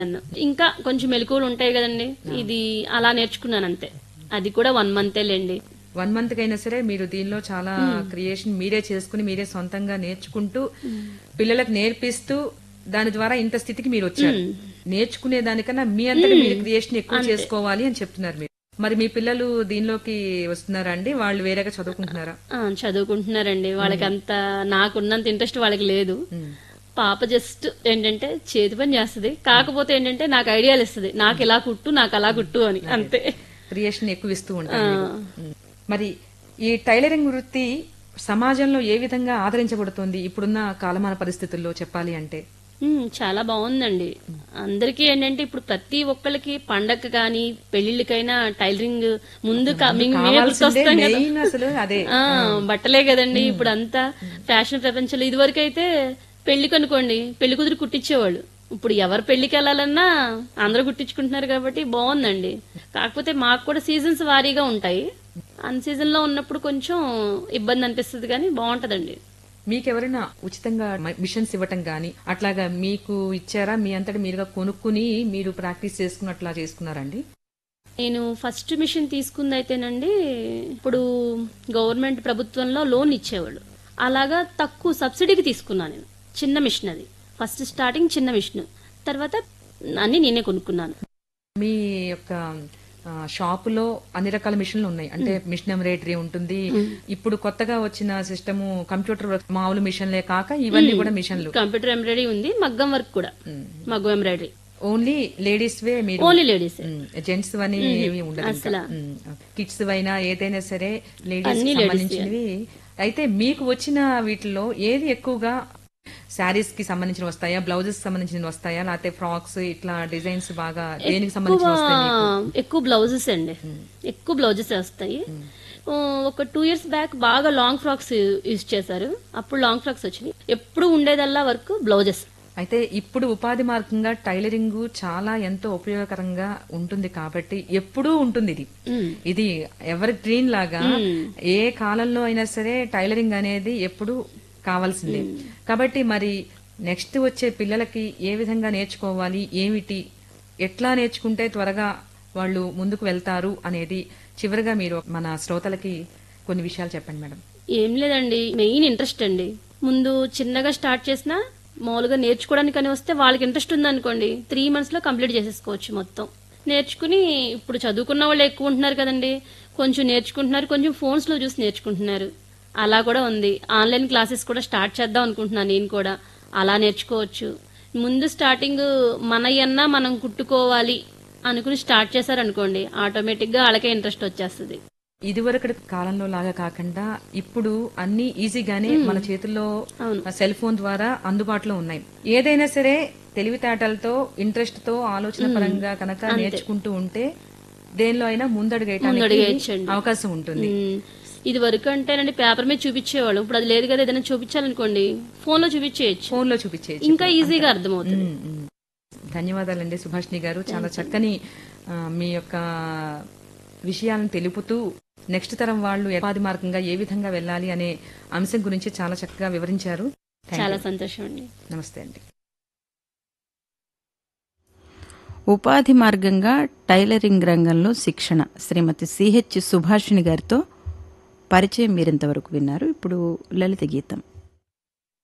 ఇంకా కొంచెం మెలకువలు ఉంటాయి కదండి ఇది అలా నేర్చుకున్నాను అంతే అది కూడా వన్ మంతే లేండి వన్ మంత్ కైనా సరే మీరు దీనిలో చాలా క్రియేషన్ మీరే చేసుకుని మీరే సొంతంగా నేర్చుకుంటూ పిల్లలకు నేర్పిస్తూ దాని ద్వారా ఇంత స్థితికి మీరు వచ్చారు నేర్చుకునే దానికన్నా మీ అంతటా మీరు క్రియేషన్ ఎక్కువ చేసుకోవాలి అని చెప్తున్నారు మీరు మరి మీ పిల్లలు దీనిలోకి వస్తున్నారా అండి వాళ్ళు వేరేగా చదువుకుంటున్నారా ఆ, చదువుకుంటున్నారండి వాళ్ళకి అంత నాకున్నంత ఇంట్రెస్ట్ వాళ్ళకి లేదు పాప జస్ట్ ఏంటంటే చేతి పని చేస్తుంది కాకపోతే ఏంటంటే నాకు ఐడియాలు ఇస్తుంది నాకు ఇలా కుట్టు నాకు అలా కుట్టు అని అంతే క్రియేషన్ ఎక్కువ ఇస్తూ ఉంటారు మీరు. ఉమ్. మరి ఈ టైలరింగ్ వృత్తి సమాజంలో ఏ విధంగా ఆదరించబడుతుంది ఇప్పుడున్న కాలమాన పరిస్థితుల్లో చెప్పాలి అంటే ఉమ్, చాలా బాగుందండి అందరికీ ఏంటంటే ఇప్పుడు ప్రతి ఒక్కరికి పండగ కానీ పెళ్లిళ్ళకైనా టైలరింగ్ ముందు కా- మీ- మేమే కావాల్సిందే గుర్తొస్తాం కదా మెయిన్ అసలు అదే ఆ, బట్టలే కదండి ఇప్పుడు అంతా ఫ్యాషన్ ప్రపంచంలో ఇదివరకు అయితే పెళ్లికి అనుకోండి పెళ్లి కుదిరి కుట్టించేవాళ్ళు ఇప్పుడు ఎవరు పెళ్లికి వెళ్ళాలన్నా అందరూ కుట్టించుకుంటున్నారు కాబట్టి బాగుందండి కాకపోతే మాకు కూడా సీజన్స్ వారీగా ఉంటాయి అన్ సీజన్ లో ఉన్నప్పుడు కొంచెం ఇబ్బంది అనిపిస్తుంది కానీ బాగుంటదండి మీకెవరైనా ఉచితంగా మ- మిషన్స్ ఇవ్వటం గానీ అట్లాగా మీకు ఇచ్చారా మీ అంతటా మీరుగా కొనుక్కుని మీరు ప్రాక్టీస్ చేసుకుని అట్లా చేసుకున్నారండి నేను ఫస్ట్ మిషన్ తీసుకుంది అయితేనండి ఇప్పుడు గవర్నమెంట్ ప్రభుత్వంలో లోన్ ఇచ్చేవాళ్ళు అలాగా తక్కువ సబ్సిడీకి తీసుకున్నాను నేను చిన్న మిషన్ అది ఫస్ట్ స్టార్టింగ్ చిన్న మిషన్ తర్వాత అన్ని నేనే కొనుక్కున్నాను మీ యొక్క ఆ, షాపులో అన్ని రకాల మిషన్లు ఉన్నాయి అంటే మిషన్ ఎంబ్రాయిడరీ ఉంటుంది ఇప్పుడు కొత్తగా వచ్చిన సిస్టమ్ కంప్యూటర్ వర్క్ మామూలు మిషన్లే కాక ఇవన్నీ కూడా మిషన్లు కంప్యూటర్ ఎంబ్రాయిడరీ ఉంది మగ్గం వర్క్ కూడా మగ్గం ఎంబ్రాయిడరీ ఓన్లీ లేడీస్ వే మీరు ఓన్లీ లేడీస్ జెంట్స్ అని ఏమీ ఉండదు అసలు. కిడ్స్ అయినా ఏదైనా సరే లేడీస్ అన్ని ladies సంబంధించినవి అయితే మీకు వచ్చిన వీటిలో ఏది ఎక్కువగా శారీస్ కి సంబంధించిన వస్తాయా బ్లౌజెస్ సంబంధించిన వస్తాయా లేకపోతే ఫ్రాక్స్ ఇట్లా డిజైన్స్ బాగా దేనికి సంబంధించిన వస్తాయి మీకు? ఎక్కువ బ్లౌజెస్ అండి ఎక్కువ బ్లౌజెస్ వస్తాయి ఓ, ఒక టూ ఇయర్స్ బ్యాక్ బాగా లాంగ్ ఫ్రాక్స్ యూజ్ చేశారు అప్పుడు లాంగ్ ఫ్రాక్స్ వచ్చినాయి ఎప్పుడు ఉండేదల్లా వర్క్ బ్లౌజెస్ అయితే ఇప్పుడు ఉపాధి మార్గంగా టైలరింగ్ చాలా ఎంతో ఉపయోగకరంగా ఉంటుంది కాబట్టి ఎప్పుడూ ఉంటుంది ఇది ఇది ఎవరి డ్రీమ్ లాగా ఏ కాలంలో అయినా సరే టైలరింగ్ అనేది ఎప్పుడు కావాల్సిందే కాబట్టి మరి నెక్స్ట్ వచ్చే పిల్లలకి ఏ విధంగా నేర్చుకోవాలి ఏమిటి ఎట్లా నేర్చుకుంటే త్వరగా వాళ్ళు ముందుకు వెళ్తారు అనేది చివరిగా మీరు మన శ్రోతలకి కొన్ని విషయాలు చెప్పండి మేడం ఏం లేదండి మెయిన్ ఇంట్రెస్ట్ అండి ముందు చిన్నగా స్టార్ట్ చేసినా మామూలుగా నేర్చుకోవడానికి అని వస్తే వాళ్ళకి ఇంట్రెస్ట్ ఉందనుకోండి త్రీ మంత్స్ లో కంప్లీట్ చేసేసుకోవచ్చు మొత్తం నేర్చుకుని ఇప్పుడు చదువుకున్న వాళ్ళు ఎక్కువ ఉంటున్నారు కదండి కొంచెం నేర్చుకుంటున్నారు కొంచెం ఫోన్స్ లో చూసి నేర్చుకుంటున్నారు అలా కూడా ఉంది ఆన్లైన్ క్లాసెస్ కూడా స్టార్ట్ చేద్దాం అనుకుంటున్నాను నేను కూడా అలా నేర్చుకోవచ్చు ముందు స్టార్టింగ్ మనయన్నా మనం కుట్టుకోవాలి అనుకుని స్టార్ట్ చేశారనుకోండి ఆటోమేటిక్ గా వాళ్ళకే ఇంట్రెస్ట్ వచ్చేస్తుంది ఇదివరకటి కాలంలో లాగా కాకుండా ఇప్పుడు అన్ని ఈజీగానే మన చేతుల్లో సెల్ ఫోన్ ద్వారా అందుబాటులో ఉన్నాయి ఏదైనా సరే తెలివితేటలతో ఇంట్రెస్ట్ తో ఆలోచన పరంగా కనుక నేర్చుకుంటూ ఉంటే దేనిలో అయినా ముందడుగేయటానికి ముందడుగేయచ్చండి. అవకాశం ఉంటుంది ఉమ్, ఇది వరకు అంటేనండి పేపర్ మీద చూపించేవాళ్ళు ఇప్పుడు అది లేదు కదా ఏదైనా చూపించాలనుకోండి ఫోన్ లో చూపించేయచ్చు ఫోన్ లో చూపించేయచ్చు ఇంకా ఈజీగా అర్థమవుతుంది ఉమ్, ఉమ్. ధన్యవాదాలండి సుభాష్ని గారు చాలా చక్కని ఆ, మీ యొక్క విషయాలను తెలుపుతూ నెక్స్ట్ తరం వాళ్ళు ఉపాధి మార్గంగా ఏ విధంగా వెళ్ళాలి అనే అంశం గురించి చాలా చక్కగా వివరించారు Thank చాలా you. సంతోషం అండి నమస్తే అండి ఉపాధి మార్గంగా టైలరింగ్ రంగంలో శిక్షణ శ్రీమతి సిహెచ్ సుభాషిణి గారితో పరిచయం మీరింతవరకు విన్నారు ఇప్పుడు లలిత గీతం